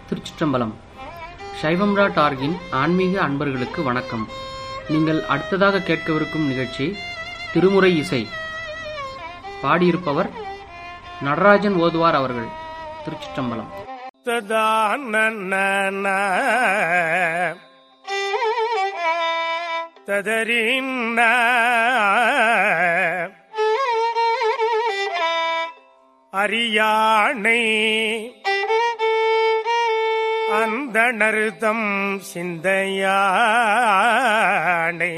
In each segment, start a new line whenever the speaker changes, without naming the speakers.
திருச்சிற்றம்பலம் சைவம்ரா டார்கின் ஆன்மீக அன்பர்களுக்கு வணக்கம் நீங்கள் அடுத்ததாக கேட்கவிருக்கும் நிகழ்ச்சி திருமுறை இசை பாடியிருப்பவர் நடராஜன் ஓதுவார் அவர்கள் திருச்சிற்றம்பலம்
ததான ததறின அரியானை அந்த நருதம் சிந்தையானை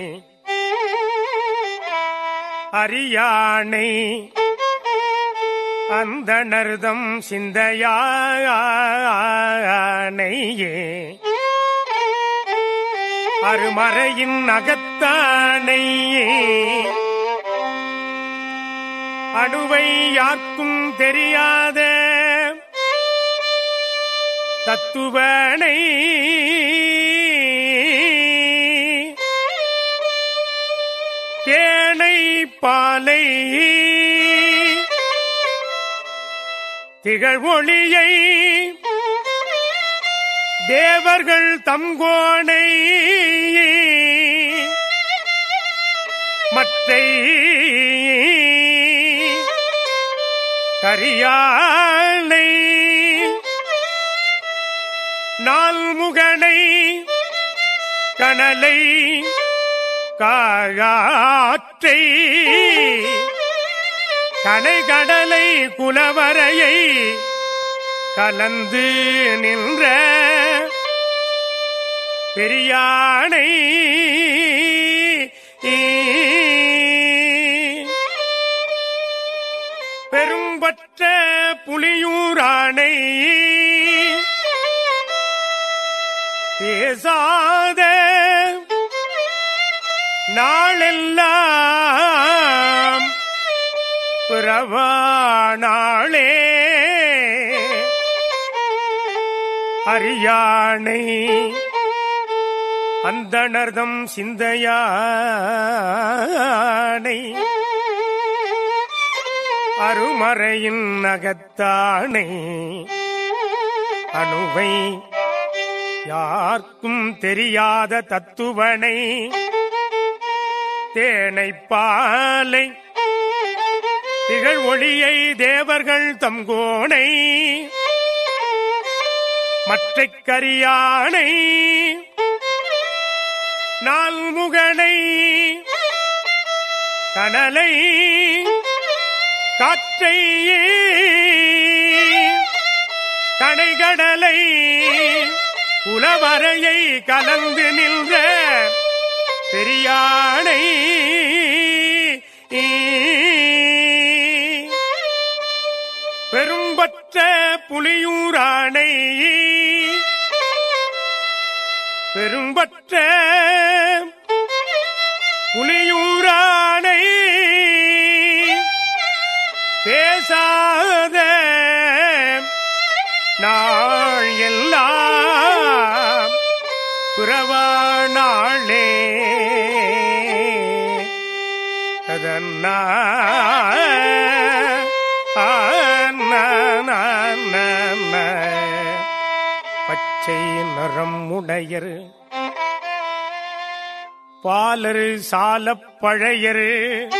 அரியானை அந்த நருதம் சிந்தையானையே அருமறையின் அகத்தானையே அணுவை யாருக்கும் தெரியாத தத்துவனை தேனை பாலை திகழ்வொளியை தேவர்கள் தங்கோனை மற்றை கரியானை நால்முகனை கனலை காகாற்றை கனைகடலை குலவரையை கலந்து நின்ற பெரியானை பெரும்பற்ற புலியூரானை பேசாத நாளெல்லாம் பிறவானாளே அரியானை அந்தணர்தம் சிந்தையானை அருமறையின் நகத்தானை அணுவை யார்க்கும் தெரியாத தத்துவனை தேனை பாலை திகழ் ஒளியை தேவர்கள் தம்கோனை மற்றைக் கரியானை நால்முகனை கனலை காற்றை கடைகடலை புலவரையை கலந்து நின்ற பெரியானை பெரும்பற்ற புலியூரானை பெரும்பற்ற புலியூரானை பேசாத நாள் எல்லாம் புறவானாளே அதன்னா பச்சை நரம் உடையர் பாலரு சாலப் பழையரு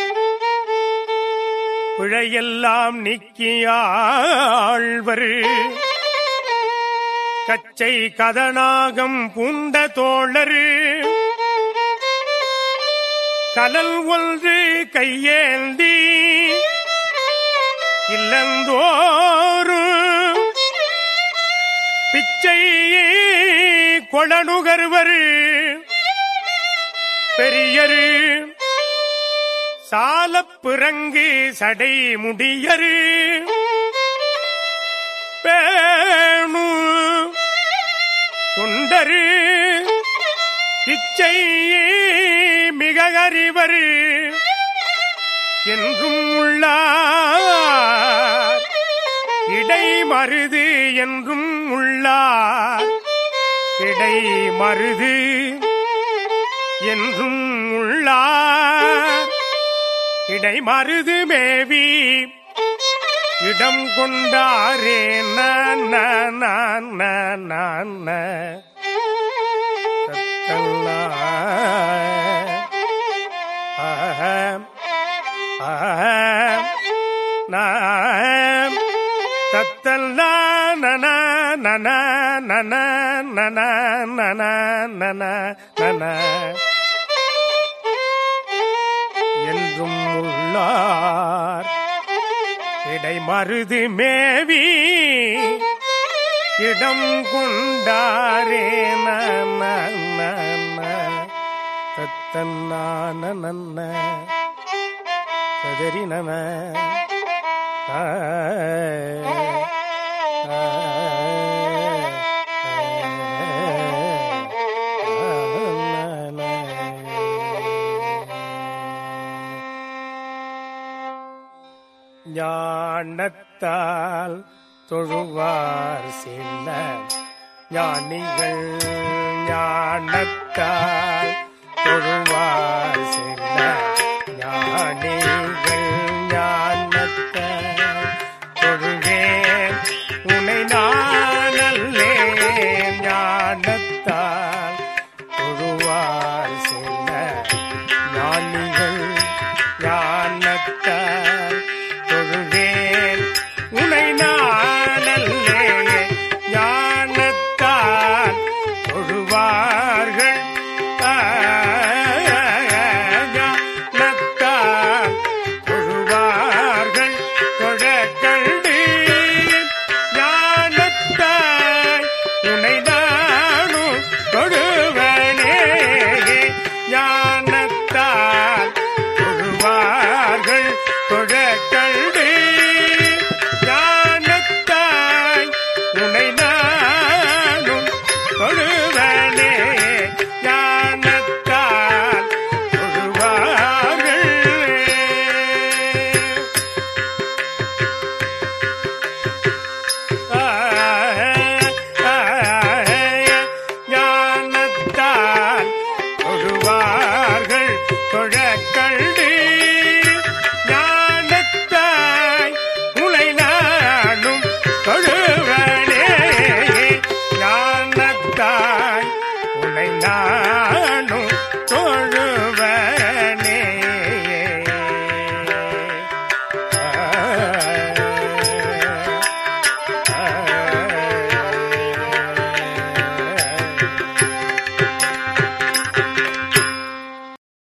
பிழையெல்லாம் நீக்கியாழ்வரு கச்சை கதனாகம் பூண்ட தோழரு கலல் ஒன்று கையேந்தி இல்லந்தோறு பிச்சை கொளனுகர்வரு பெரியரு சாலப் பிறங்கு சடை முடியரு பேணு சுண்டரு இச்சை மிக அறிவரு என்றும் உள்ளார் இடை மருது என்றும் உள்ளார் இடை மருது என்றும் உள்ளார் இடை மருது மேவி இடம் கொண்டாரே நான் நான் நான் நான் நான் நான். தத்தல்லா. ஆஹம். ஆஹம். நாம் தத்தல்லா நனா நனா நனா நனா நனா நனா நனா என்றும் உள்ளார் இடை மருது மேவி இடம் கொண்டாரே தத்தன்னான நன்ன கதறி நன ஞானத்தால் தொழுவார் சில ஞானிகள் ஞானத்தால் தொழுவார் சில ஞானிகள்